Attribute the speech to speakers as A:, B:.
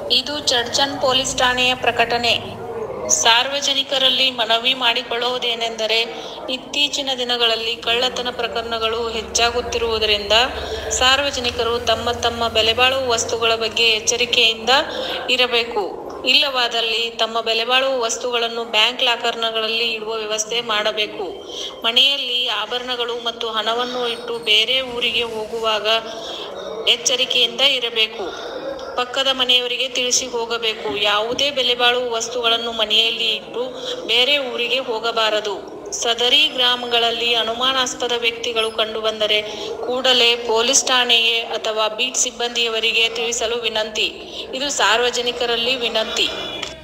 A: ಇದು ಚಡ್ಚನ್ ಪೊಲೀಸ್ ಠಾಣೆಯ ಪ್ರಕಟಣೆ ಸಾರ್ವಜನಿಕರಲ್ಲಿ ಮನವಿ ಮಾಡಿಕೊಳ್ಳುವುದೇನೆಂದರೆ ಇತ್ತೀಚಿನ ದಿನಗಳಲ್ಲಿ ಕಳ್ಳತನ ಪ್ರಕರಣಗಳು ಹೆಚ್ಚಾಗುತ್ತಿರುವುದರಿಂದ ಸಾರ್ವಜನಿಕರು ತಮ್ಮ ತಮ್ಮ ಬೆಲೆಬಾಳುವ ವಸ್ತುಗಳ ಬಗ್ಗೆ ಎಚ್ಚರಿಕೆಯಿಂದ ಇರಬೇಕು ಇಲ್ಲವಾದಲ್ಲಿ ತಮ್ಮ ಬೆಲೆಬಾಳುವ ವಸ್ತುಗಳನ್ನು ಬ್ಯಾಂಕ್ ಲಾಕರ್ಗಳಲ್ಲಿ ಇಡುವ ವ್ಯವಸ್ಥೆ ಮಾಡಬೇಕು ಮನೆಯಲ್ಲಿ ಆಭರಣಗಳು ಮತ್ತು ಹಣವನ್ನು ಇಟ್ಟು ಬೇರೆ ಊರಿಗೆ ಹೋಗುವಾಗ ಎಚ್ಚರಿಕೆಯಿಂದ ಇರಬೇಕು ಪಕ್ಕದ ಮನೆಯವರಿಗೆ ತಿಳಿಸಿ ಹೋಗಬೇಕು ಯಾವುದೇ ಬೆಲೆಬಾಳುವ ವಸ್ತುಗಳನ್ನು ಮನೆಯಲ್ಲಿ ಇಟ್ಟು ಬೇರೆ ಊರಿಗೆ ಹೋಗಬಾರದು ಸದರಿ ಗ್ರಾಮಗಳಲ್ಲಿ ಅನುಮಾನಾಸ್ಪದ ವ್ಯಕ್ತಿಗಳು ಕಂಡುಬಂದರೆ ಕೂಡಲೇ ಪೊಲೀಸ್ ಠಾಣೆಗೆ ಅಥವಾ ಬೀಟ್ ಸಿಬ್ಬಂದಿಯವರಿಗೆ ತಿಳಿಸಲು ವಿನಂತಿ ಇದು ಸಾರ್ವಜನಿಕರಲ್ಲಿ ವಿನಂತಿ